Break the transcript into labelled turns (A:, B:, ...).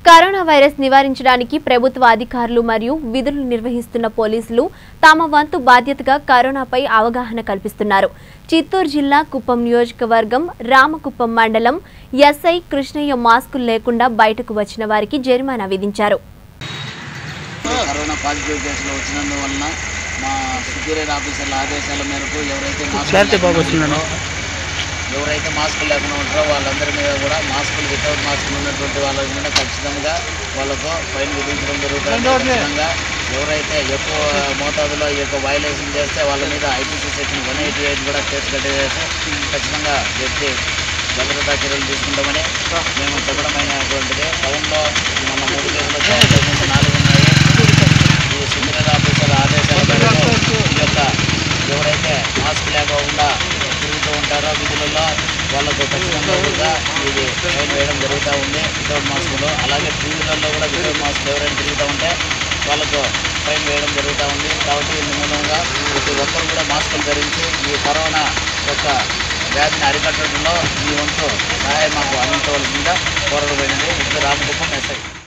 A: Corona virus నివారించడానికి ప్రభుత్వ అధికారులు మరియు విధులు నిర్వహిస్తున్న పోలీసులు తమ వంతు బాధ్యతగా కరోనాపై అవగాహన కల్పిస్తున్నారు చిత్తూరు జిల్లా కుప్పం నియోజకవర్గం రామకుప్పం మండలం ఎస్ఐ కృష్ణయ్య మాస్కులు లేకుండా బయటకు వచ్చిన వారికి జరిమానా విధించారు
B: కరోనా పాజిటివ్ కేసులు వచ్చినందువలన మా సుపీరియర్ ఆఫీసర్ల ఆదేశాల మేరకు ఎవరైతే మాస్క్
C: క్లారిటీ బాగా
B: లేకుండా
C: వస్తుందండి.
B: ఉంటారో, ఎవరైతే మాస్క్ లేకుండా ఉంటారో వాళ్ళందరి మీద కూడా మాస్కులు వితౌట్ మాస్క్ ఉన్నటువంటి వాళ్ళ మీద ఖచ్చితంగా వాళ్ళకు ఫైన్ విధించడం జరుగుతుంది ఖచ్చితంగా ఎవరైతే ఎక్కువ మోతాదులో ఈ యొక్క వైలేషన్ చేస్తే వాళ్ళ మీద IPC section one eighty eight కూడా కేసు కట్టేసి ఖచ్చితంగా వ్యక్తి భద్రతా చర్యలు తీసుకుంటామని మేము చెప్పడమైనటువంటిది టౌన్లో మన మూడు కేసులు వచ్చాయి ఇంతకుముందు నాలుగు ఉన్నాయి ఈ సివిల్ ఆఫీసర్ ఆదేశాల మేరకు ఈ యొక్క ఎవరైతే మాస్క్ లేకుండా తిరుగుతూ ఉంటారో విధులలో వాళ్ళకు ఖచ్చితంగా కూడా ఇది ఫైన్ వేయడం జరుగుతూ ఉంది వితౌట్ మాస్కులు అలాగే టీవీలలో కూడా వితౌట్ మాస్క్ ఎవరైనా తిరుగుతూ ఉంటే వాళ్ళకు ఫైన్ వేయడం జరుగుతూ ఉంది కాబట్టి ఇందు మూలంగా ప్రతి ఒక్కరు కూడా మాస్కులు ధరించి ఈ కరోనా యొక్క వ్యాధిని అరికట్టడంలో మీ వంతు సహాయం మాకు అందించవలసిందిగా కోరడమైనది ఇప్పుడు రామకుప్పం ఎస్ఐ